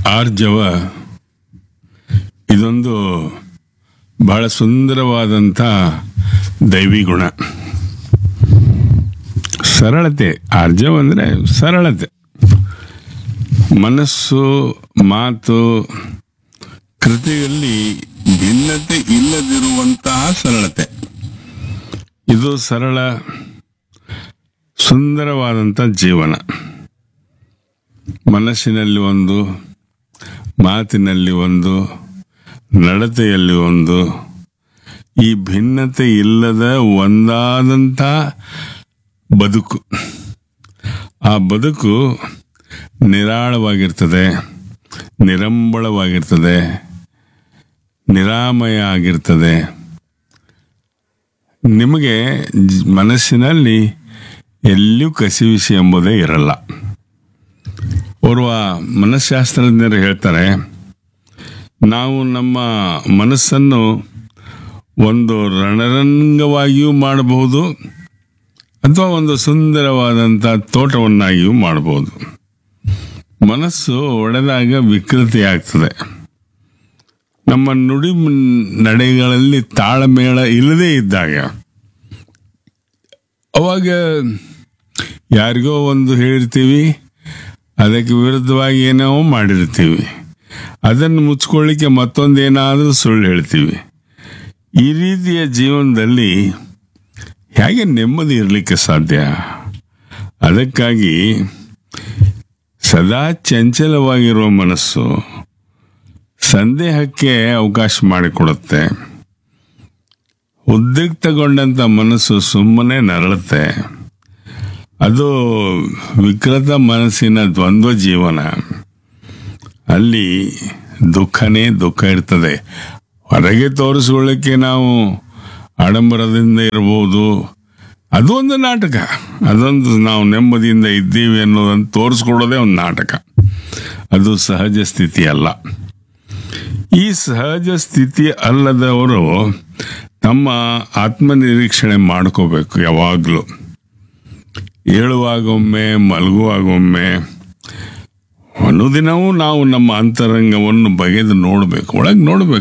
ಆರ್ಜವ ಇದೊಂದು ಬಹಳ ಸುಂದರವಾದಂಥ ದೈವಿ ಗುಣ ಸರಳತೆ ಆರ್ಜವ ಅಂದರೆ ಸರಳತೆ ಮನಸ್ಸು ಮಾತು ಕೃತಿಯಲ್ಲಿ ಭಿನ್ನತೆ ಇಲ್ಲದಿರುವಂತಹ ಸರಳತೆ ಇದು ಸರಳ ಸುಂದರವಾದಂಥ ಜೀವನ ಮನಸ್ಸಿನಲ್ಲಿ ಒಂದು ಮಾತಿನಲ್ಲಿ ಒಂದು ನಡತೆಯಲ್ಲಿ ಒಂದು ಈ ಭಿನ್ನತೆ ಇಲ್ಲದ ಒಂದಾದಂಥ ಬದುಕು ಆ ಬದುಕು ನಿರಾಳವಾಗಿರ್ತದೆ ನಿರಂಬಳವಾಗಿರ್ತದೆ ನಿರಾಮಯ ಆಗಿರ್ತದೆ ನಿಮಗೆ ಜ್- ಮನಸ್ಸಿನಲ್ಲಿ ಎಲ್ಲಿಯೂ ಕಸಿವಿಸಿ ಎಂಬುದೇ ಇರಲ್ಲ ಓರ್ವ ಮನಃಶಾಸ್ತ್ರಜ್ಞರು ಹೇಳ್ತಾರೆ ನಾವು ನಮ್ಮ ಮನಸ್ಸನ್ನು ಒಂದು ರಣರಂಗವಾಗಿಯೂ ಮಾಡಬಹುದು ಅಥವಾ ಒಂದು ಸುಂದರವಾದಂಥ ತೋಟವನ್ನಾಗಿಯೂ ಮಾಡಬಹುದು ಮನಸ್ಸು ಒಡೆದಾಗ ವಿಕೃತಿ ಆಗ್ತದೆ ನಮ್ಮ ನುಡಿ ಮ್- ನಡೆಗಳಲ್ಲಿ ತಾಳಮೇಳ ಇಲ್ಲದೇ ಇದ್ದಾಗ ಅವಾಗ ಯಾರಿಗೋ ಒಂದು ಹೇಳಿರ್ತೀವಿ ಅದಕ್ಕೆ ವಿರುದ್ಧವಾಗಿ ಏನೋ ಮಾಡಿರ್ತೀವಿ ಅದನ್ನು ಮುಚ್ಕೊಳ್ಳಿಕ್ಕೆ ಮತ್ತೊಂದೇನಾದರೂ ಸುಳ್ಳು ಹೇಳ್ತೀವಿ ಈ ರೀತಿಯ ಜೀವನದಲ್ಲಿ ಹೇಗೆ ನೆಮ್ಮದಿ ಇರಲಿಕ್ಕೆ ಸಾಧ್ಯ ಅದಕ್ಕಾಗಿ ಸದಾ ಚಂಚಲವಾಗಿರುವ ಮನಸ್ಸು ಸಂದೇಹಕ್ಕೆ ಅವಕಾಶ ಮಾಡಿಕೊಡುತ್ತೆ ಉದ್ರಿಕ್ತಗೊಂಡಂಥ ಮನಸ್ಸು ಸುಮ್ಮನೆ ನರಳುತ್ತೆ ಅದು ವಿಕೃತ ಮನಸ್ಸಿನ ದ್ವಂದ್ವ ಜೀವನ ಅಲ್ಲಿ ದುಃಖನೇ ದುಃಖ ಇರ್ತದೆ ಹೊರಗೆ ತೋರಿಸ್ಕೊಳ್ಳಿಕ್ಕೆ ನಾವು ಆಡಂಬರದಿಂದ ಇರ್ಬೋದು ಅದು ಒಂದು ನಾಟಕ ಅದೊಂದು ನಾವು ನೆಮ್ಮದಿಯಿಂದ ಇದ್ದೀವಿ ಅನ್ನೋದನ್ನು ತೋರಿಸ್ಕೊಳ್ಳೋದೇ ಒಂದು ನಾಟಕ ಅದು ಸಹಜ ಸ್ಥಿತಿ ಅಲ್ಲ ಈ ಸಹಜ ಸ್ಥಿತಿ ಅಲ್ಲದವರು ತಮ್ಮ ಆತ್ಮನಿರೀಕ್ಷಣೆ ಮಾಡ್ಕೋಬೇಕು ಯಾವಾಗಲೂ ಏಳುವಾಗೊಮ್ಮೆ ಮಲಗುವಾಗೊಮ್ಮೆ ಅನುದಿನವೂ ನಾವು ನಮ್ಮ ಅಂತರಂಗವನ್ನು ಬಗೆದು ನೋಡಬೇಕು ಒಳಗೆ ನೋಡಬೇಕು